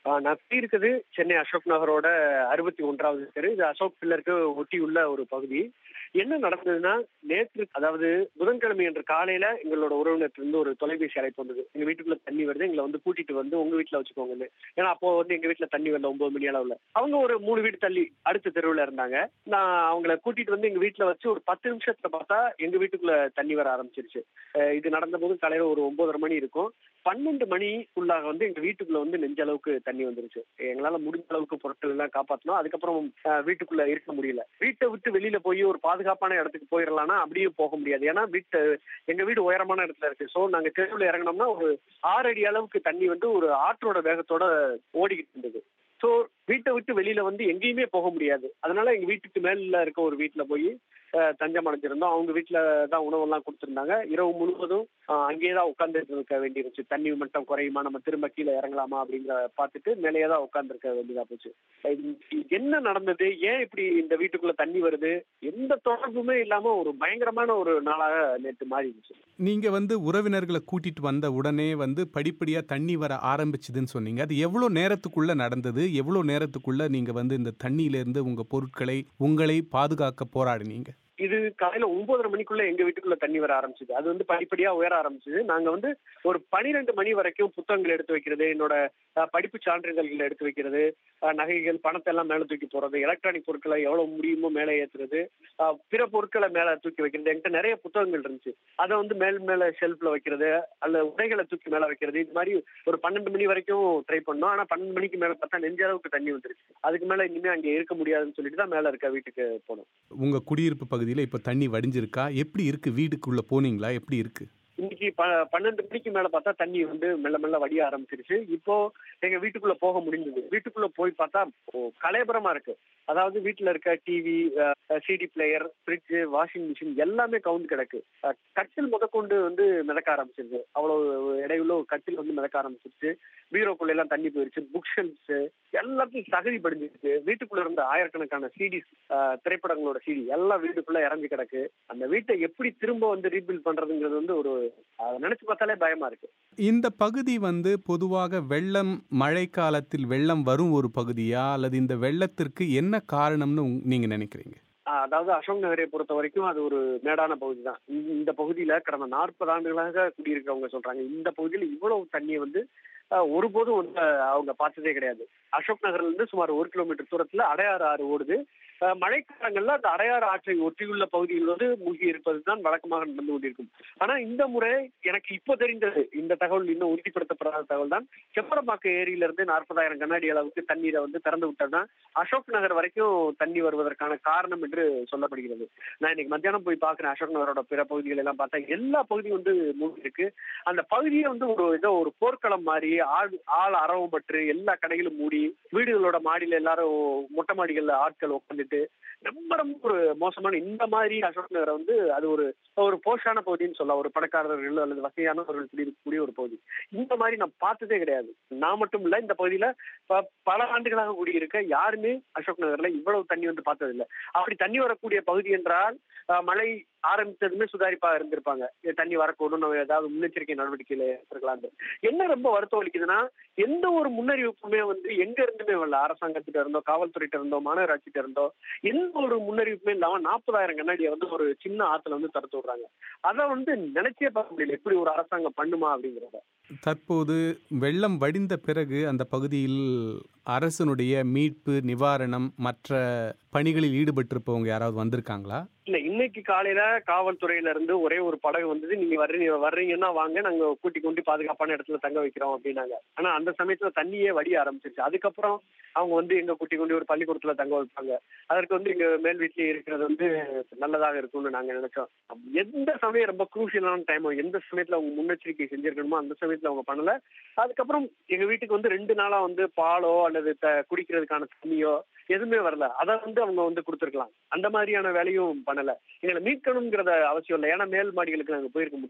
ஆஹ் நான் இருக்குது சென்னை அசோக் நகரோட அறுபத்தி ஒன்றாவது தெரு இது அசோக் பில்லருக்கு ஒட்டியுள்ள ஒரு பகுதி என்ன நடந்ததுன்னா நேற்று அதாவது புதன்கிழமை அன்று காலையில எங்களோட உறவினர்ல இருந்து ஒரு தொலைபேசி அழைப்பு வந்தது எங்க வீட்டுக்குள்ள தண்ணி வருது எங்களை வந்து கூட்டிட்டு வந்து உங்க வீட்டுல வச்சுக்கோங்கன்னு ஏன்னா அப்போ வந்து எங்க வீட்டுல தண்ணி வரல ஒன்பது மணி அளவுல அவங்க ஒரு மூணு வீடு தள்ளி அடுத்த தெருவுல இருந்தாங்க நான் அவங்கள கூட்டிட்டு வந்து எங்க வீட்டுல வச்சு ஒரு பத்து நிமிஷத்துல பார்த்தா எங்க வீட்டுக்குள்ள தண்ணி வர ஆரம்பிச்சிருச்சு அஹ் இது நடந்த போது காலையில ஒரு ஒன்பதரை மணி இருக்கும் பன்னெண்டு மணிக்குள்ளாக வந்து எங்க வீட்டுக்குள்ள வந்து நெஞ்ச அளவுக்கு தண்ணி வந்துருச்சு எங்களால முடிஞ்ச அளவுக்கு பொருட்கள் எல்லாம் காப்பாத்தணும் அதுக்கப்புறம் அஹ், வீட்டுக்குள்ள இருக்க முடியல வீட்டை விட்டு வெளியில போய் ஒரு பாதுகாப்பான இடத்துக்கு போயிடலாம்னா அப்படியே போக முடியாது ஏன்னா வீட்டு எங்க வீடு உயரமான இடத்துல இருக்கு சோ நாங்க தெருவில் இறங்கினோம்னா ஒரு ஆறு அடி அளவுக்கு தண்ணி வந்து ஒரு ஆற்றோட வேகத்தோட ஓடிக்கிட்டு இருந்தது சோ வீட்டை விட்டு வெளியில வந்து எங்கேயுமே போக முடியாது அதனால எங்க வீட்டுக்கு மேல இருக்க ஒரு வீட்டுல போய் அஹ், தஞ்சம் அடைஞ்சிருந்தோம் அவங்க வீட்டுல தான் உணவெல்லாம் கொடுத்திருந்தாங்க இரவு முழுவதும் அஹ், அங்கேயே தான் உட்கார்ந்துட்டு இருக்க வேண்டியிருந்துச்சு தண்ணி மட்டம் குறையுமா நம்ம திரும்ப கீழே இறங்கலாமா அப்படிங்கிற பார்த்துட்டு மேலேயே தான் உட்கார்ந்துருக்க வேண்டியதா போச்சு இது என்ன நடந்தது ஏன் இப்படி இந்த வீட்டுக்குள்ள தண்ணி வருது எந்த தொடர்புமே இல்லாம ஒரு பயங்கரமான ஒரு நாளாக நேற்று மாறிடுச்சு நீங்க வந்து உறவினர்களை கூட்டிட்டு வந்த உடனே வந்து படிப்படியா தண்ணி வர ஆரம்பிச்சுதுன்னு சொன்னீங்க அது எவ்வளவு நேரத்துக்குள்ள நடந்தது எவ்வளவு நேரத்துக்குள்ள நீங்க வந்து இந்த தண்ணியில இருந்து உங்க பொருட்களை உங்களை பாதுகாக்க போராடினீங்க இது காலையில ஒன்பதரை மணிக்குள்ள எங்க வீட்டுக்குள்ள தண்ணி வர ஆரம்பிச்சது அது வந்து படிப்படியா உயர ஆரம்பிச்சது நாங்க வந்து ஒரு பனிரெண்டு மணி வரைக்கும் புத்தகங்கள் எடுத்து வைக்கிறது என்னோட அஹ், படிப்பு சான்றிதழ்கள் எடுத்து வைக்கிறது அஹ், நகைகள் பணத்தை எல்லாம் மேல தூக்கி போறது எலக்ட்ரானிக் பொருட்களை எவ்வளவு முடியுமோ மேலே ஏத்துறது அஹ், பிற பொருட்களை மேல தூக்கி வைக்கிறது என்கிட்ட நிறைய புத்தகங்கள் இருந்துச்சு அதை வந்து மேல் மேல ஷெல்ஃப்ல வைக்கிறது அல்ல உடைகளை தூக்கி மேல வைக்கிறது இது மாதிரி ஒரு பன்னெண்டு மணி வரைக்கும் ட்ரை பண்ணோம் ஆனா பன்னெண்டு மணிக்கு மேல பார்த்தா நெஞ்ச அளவுக்கு தண்ணி வந்துருச்சு அதுக்கு மேல இனிமே அங்க இருக்க முடியாதுன்னு சொல்லிட்டு தான் மேல இருக்க வீட்டுக்கு போனோம் உங்க குடியிருப்பு பகுதியில இப்ப தண்ணி வடிஞ்சிருக்கா எப்படி இருக்கு வீட்டுக்குள்ள போனீங்களா எப்படி இருக்கு இன்னைக்கு ப- பன்னெண்டு மணிக்கு மேல பார்த்தா தண்ணி வந்து மெல்ல மெல்ல வடிய ஆரம்பிச்சிருச்சு இப்போ எங்க வீட்டுக்குள்ள போக முடிந்தது வீட்டுக்குள்ள போய் பார்த்தா ஓ, கலையபரமா இருக்கு அதாவது வீட்டுல இருக்க TV CD player fridge washing machine எல்லாமே கவுந்து கிடக்கு அஹ், கட்டில் முதற்கொண்டு வந்து மிதக்க ஆரம்பிச்சிருச்சு அவ்வளவு இடையுள்ள ஒரு கட்டில் வந்து மிதக்க ஆரம்பிச்சிருச்சு பீரோக்குள்ள எல்லாம் தண்ணி போயிருச்சு புக் ஷெல்ஃப்ஸ் எல்லாத்தையும் சகதி படிஞ்சிருக்கு வீட்டுக்குள்ள இருந்த ஆயிரக்கணக்கான சிடிஸ் திரைப்படங்களோட சிடி எல்லாம் வீட்டுக்குள்ள இறங்கி கிடக்கு அந்த வீட்டை எப்படி திரும்ப வந்து ரீபில்ட் பண்றதுங்கிறது வந்து ஒரு அதை நினைச்சு பார்த்தாலே பயமா இருக்கு இந்த பகுதி வந்து பொதுவாக வெள்ளம் மழை காலத்தில் வெள்ளம் வரும் ஒரு பகுதியா அல்லது இந்த வெள்ளத்திற்கு என்ன காரணம்னு உங்க- நீங்க நினைக்கிறீங்க ஆஹ் அதாவது அசோக் நகரை பொறுத்த வரைக்கும் அது ஒரு மேடான பகுதி தான் இந்த பகுதியில கடந்த நாற்பது ஆண்டுகளாக குடியிருக்கிறவங்க சொல்றாங்க இந்த பகுதியில இவ்வளவு தண்ணியை வந்து ஆஹ் ஒருபோதும் வந்து அவங்க பார்த்ததே கிடையாது அசோக் நகர்ல இருந்து சுமார் ஒரு கிலோமீட்டர் தூரத்துல அடையாறு ஆறு ஓடுது ஆஹ் மழைக்காலங்கள்ல அந்த அடையாறு ஆற்றை ஒட்டியுள்ள பகுதிகள் வந்து மூழ்கி இருப்பது தான் வழக்கமாக நடந்து கொண்டிருக்கும் ஆனா இந்த முறை எனக்கு இப்போ தெரிந்தது இந்த தகவல் இன்னும் உறுதிப்படுத்தப்படாத தகவல் தான் செப்பரம்பாக்கம் ஏரியில இருந்து நாற்பதாயிரம் கண்ணாடி அளவுக்கு தண்ணீரை வந்து திறந்து விட்டதுனா அசோக் நகர் வரைக்கும் தண்ணி வருவதற்கான காரணம் என்று சொல்லப்படுகிறது நான் இன்னைக்கு மத்தியானம் போய் பார்க்கிறேன் அசோக் நகரோட பிற பகுதிகள் எல்லாம் பார்த்தா எல்லா பகுதியும் வந்து மூழ்கி இருக்கு அந்த பகுதியை வந்து ஒரு ஏதோ ஒரு போர்க்களம் மாதிரி ஆள் ஆள் அரவம் பற்று எல்லா கடைகளும் மூடி வீடுகளோட மாடியில எல்லாரும் மொட்டை மாடிகள்ல ஆட்கள் உட்காந்துட்டு ரொம்ப ரொம்ப ஒரு மோசமான இந்த மாதிரி அசோக் நகரை வந்து அது ஒரு ஒரு போஷான பகுதின்னு சொல்லலாம் ஒரு பணக்காரர்கள் அல்லது வசதியானவர்கள் குடியிருக்கக்கூடிய ஒரு பகுதி இந்த மாதிரி நான் பார்த்ததே கிடையாது நான் மட்டும் இல்ல இந்த பகுதியில ப- பல ஆண்டுகளாக குடியிருக்க யாருமே அசோக் நகர்ல இவ்வளவு தண்ணி வந்து பார்த்தது இல்ல அப்படி தண்ணி வரக்கூடிய பகுதி என்றால் அஹ், மழை ஆரம்பித்ததுமே சுதாரிப்பா இருந்திருப்பாங்க இது தண்ணி வரக்கூடும் நம்ம ஏதாவது முன்னெச்சரிக்கை நடவடிக்கையில இருக்கலாம்னு என்ன ரொம்ப வருத்தம் அளிக்குதுன்னா எந்த ஒரு முன்னறிவிப்புமே வந்து எங்க இருந்துமே வரல அரசாங்கத்திட்ட இருந்தோ காவல்துறையிட்ட இருந்தோ மாநகராட்சிட்ட இருந்தோ எந்த ஒரு முன்னறிவிப்புமே இல்லாம நாற்பதாயிரம் கண்ணாடியை வந்து ஒரு சின்ன ஆத்துல வந்து திறந்து விடுறாங்க அதை வந்து நினைச்சே பார்க்க முடியல எப்படி ஒரு அரசாங்கம் பண்ணுமா அப்படிங்கிறத தற்போது வெள்ளம் வடிந்த பிறகு அந்த பகுதியில் அரசனுடைய மீட்பு நிவாரணம் மற்ற பணிகளில் ஈடுபட்டிருப்பவங்க யாராவது வந்திருக்காங்களா இல்ல இன்னைக்கு காலையில காவல்துறையில இருந்து ஒரே ஒரு படகு வந்தது நீங்க வர்றீங்க வர்றீங்கன்னா வாங்க நாங்க கூட்டி கொண்டு பாதுகாப்பான இடத்துல தங்க வைக்கிறோம் அப்படின்னாங்க ஆனா அந்த சமயத்துல தண்ணியே வடிய ஆரம்பிச்சிருச்சு அதுக்கப்புறம் அவங்க வந்து எங்க கூட்டி கொண்டு ஒரு பள்ளிக்கூடத்துல தங்க வைப்பாங்க அதற்கு வந்து எங்க மேல் வீட்லயே இருக்கிறது வந்து நல்லதாக இருக்கும்னு நாங்க நினைச்சோம் எந்த சமயம் ரொம்ப குரூசியலான டைம் எந்த சமயத்துல அவங்க முன்னெச்சரிக்கை செஞ்சிருக்கணுமோ அந்த சமயத்துல அவங்க பண்ணல அதுக்கப்புறம் எங்க வீட்டுக்கு வந்து ரெண்டு நாளா வந்து பாலோ அல்லது த- குடிக்கிறதுக்கான தண்ணியோ எதுவுமே வரல அதை வந்து அவங்க வந்து கொடுத்துருக்கலாம் அந்த மாதிரியான வேலையும் பண்ணல எங்களை மீட்கணுங்கிறத அவசியம் இல்லை ஏன்னா மேல் மாடிகளுக்கு நாங்க போயிருக்க முடியும்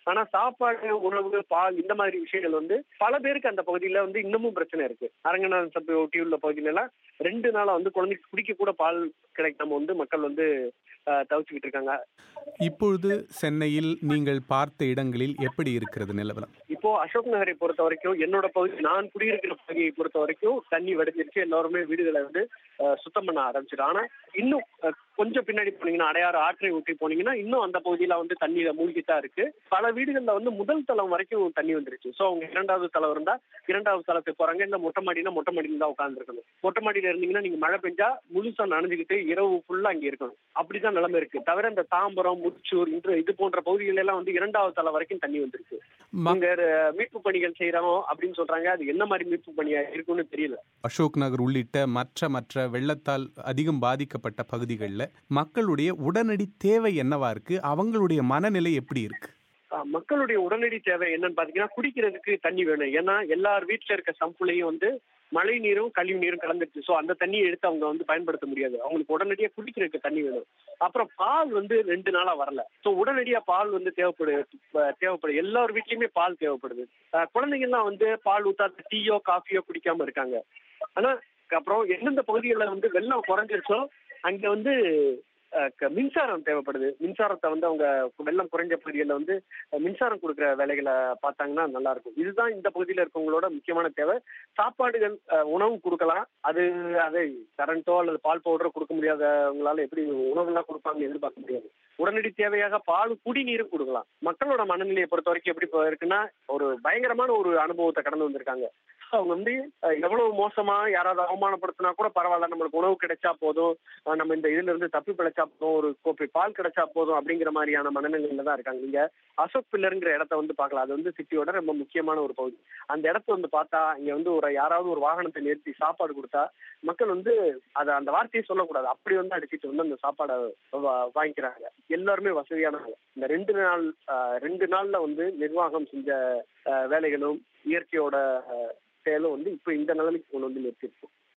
ஆனா சாப்பாடு உணவு பால் இந்த மாதிரி விஷயங்கள் வந்து பல பேருக்கு அந்த பகுதியில வந்து இன்னமும் பிரச்சனை இருக்கு அரங்கநாதன் சபை ஒட்டி உள்ள பகுதியில எல்லாம் ரெண்டு நாளா வந்து குழந்தைக்கு குடிக்க கூட பால் கிடைக்காம வந்து மக்கள் வந்து அஹ், தவிச்சுக்கிட்டு இருக்காங்க இப்பொழுது சென்னையில் நீங்கள் பார்த்த இடங்களில் எப்படி இருக்கிறது நிலவரம் இப்போ அசோக் நகரை பொறுத்த வரைக்கும் என்னோட பகுதி நான் குடியிருக்கிற பகுதியை பொறுத்த வரைக்கும் தண்ணி வடிஞ்சிருச்சு எல்லாருமே வீடுகளை வந்து அஹ், சுத்தம் பண்ண ஆரம்பிச்சிடும் ஆனா இன்னும் அஹ், கொஞ்சம் பின்னாடி போனீங்கன்னா அடையாறு ஆற்றை ஒட்டி போனீங்கன்னா இன்னும் அந்த பகுதியில வந்து தண்ணியில மூழ்கித்தான் இருக்கு பல வீடுகள்ல வந்து முதல் தளம் வரைக்கும் தண்ணி வந்துருச்சு சோ அவங்க இரண்டாவது தளம் இருந்தா இரண்டாவது தளத்துக்கு போறாங்க இந்த மொட்டை மாடினா மொட்டை மாடியில தான் உட்காந்துருக்கணும் மொட்டை மாடியில இருந்தீங்கன்னா நீங்க மழை பெஞ்சா முழுசா நனைஞ்சுக்கிட்டு இரவு ஃபுல்லா அங்க இருக்கணும் அப்படிதான் நிலைமை இருக்கு தவிர இந்த தாம்பரம் முச்சூர் இன்று இது போன்ற பகுதிகள் எல்லாம் வந்து இரண்டாவது தளம் வரைக்கும் தண்ணி வந்துருக்கு ம- இங்க அஹ், மீட்பு பணிகள் செய்யறோம் அப்படின்னு சொல்றாங்க அது என்ன மாதிரி மீட்பு பணியா இருக்குன்னு தெரியல அசோக் நகர் உள்ளிட்ட மற்ற மற்ற வெள்ளத்தால் அதிகம் பாதிக்கப்பட்ட பகுதிகளில் மக்களுடைய உடனடி தேவை என்னவா இருக்கு அவங்களுடைய மனநிலை எப்படி இருக்கு அஹ், மக்களுடைய உடனடி தேவை என்னன்னு பாத்தீங்கன்னா குடிக்கிறதுக்கு தண்ணி வேணும் ஏன்னா எல்லார் வீட்டுல இருக்க சம்புலையும் வந்து மழை நீரும் கழிவு நீரும் கலந்துருச்சு சோ அந்த தண்ணியை எடுத்து அவங்க வந்து பயன்படுத்த முடியாது அவங்களுக்கு உடனடியா குடிக்கிறதுக்கு தண்ணி வேணும் அப்புறம் பால் வந்து ரெண்டு நாளா வரல சோ உடனடியா பால் வந்து தேவைப்படுது அஹ் தேவைப்படுது எல்லார் வீட்லயுமே பால் தேவைப்படுது அஹ் குழந்தைங்க எல்லாம் வந்து பால் ஊத்தாத டீயோ காஃபியோ குடிக்காம இருக்காங்க ஆனா அப்புறம் எந்தெந்த பகுதிகளில் வந்து வெள்ளம் குறைஞ்சிருச்சோ அங்க வந்து அஹ், க- மின்சாரம் தேவைப்படுது மின்சாரத்தை வந்து அவங்க வெள்ளம் குறைஞ்ச பகுதிகளில் வந்து அஹ், மின்சாரம் கொடுக்குற வேலைகளை பார்த்தாங்கன்னா நல்லா இருக்கும் இதுதான் இந்த பகுதியில் இருக்கவங்களோட முக்கியமான தேவை சாப்பாடுகள் அஹ், உணவு கொடுக்கலாம் அது அதை கரண்ட்டோ அல்லது பால் பவுடரோ கொடுக்க முடியாதவங்களால எப்படி உணவுலாம் கொடுப்பாங்கன்னு எதிர்பார்க்க முடியாது உடனடி தேவையாக பால் குடிநீரும் கொடுக்கலாம் மக்களோட மனநிலையை பொறுத்த வரைக்கும் எப்படி இப்போ இருக்குன்னா ஒரு பயங்கரமான ஒரு அனுபவத்தை கடந்து வந்திருக்காங்க அவங்க வந்து அஹ், எவ்வளவு மோசமா யாராவது அவமானப்படுத்தினா கூட பரவாயில்ல நம்மளுக்கு உணவு கிடைச்சா போதும் அஹ், நம்ம இந்த இதுல இருந்து தப்பி பிழைச்சா போதும் ஒரு கோப்பை பால் கிடைச்சா போதும் அப்படிங்கிற மாதிரியான மனநிலையில தான் இருக்காங்க நீங்க அசோக் பில்லருங்கிற இடத்த வந்து பார்க்கலாம் அது வந்து சிட்டியோட ரொம்ப முக்கியமான ஒரு பகுதி அந்த இடத்த வந்து பார்த்தா இங்க வந்து ஒரு யாராவது ஒரு வாகனத்தை நிறுத்தி சாப்பாடு கொடுத்தா மக்கள் வந்து அதை அந்த வார்த்தையை சொல்லக்கூடாது அப்படி வந்து அடிச்சிட்டு வந்து அந்த சாப்பாடை வா- வாங்கிக்கிறாங்க எல்லாருமே வசதியானவங்க இந்த ரெண்டு நாள் அஹ், ரெண்டு நாள்ல வந்து நிர்வாகம் செஞ்ச அஹ், வேலைகளும் இயற்கையோட அஹ், செயலும் வந்து இப்போ இந்த நிலைமைக்கு கொண்டு வந்து நிறுத்திருக்கு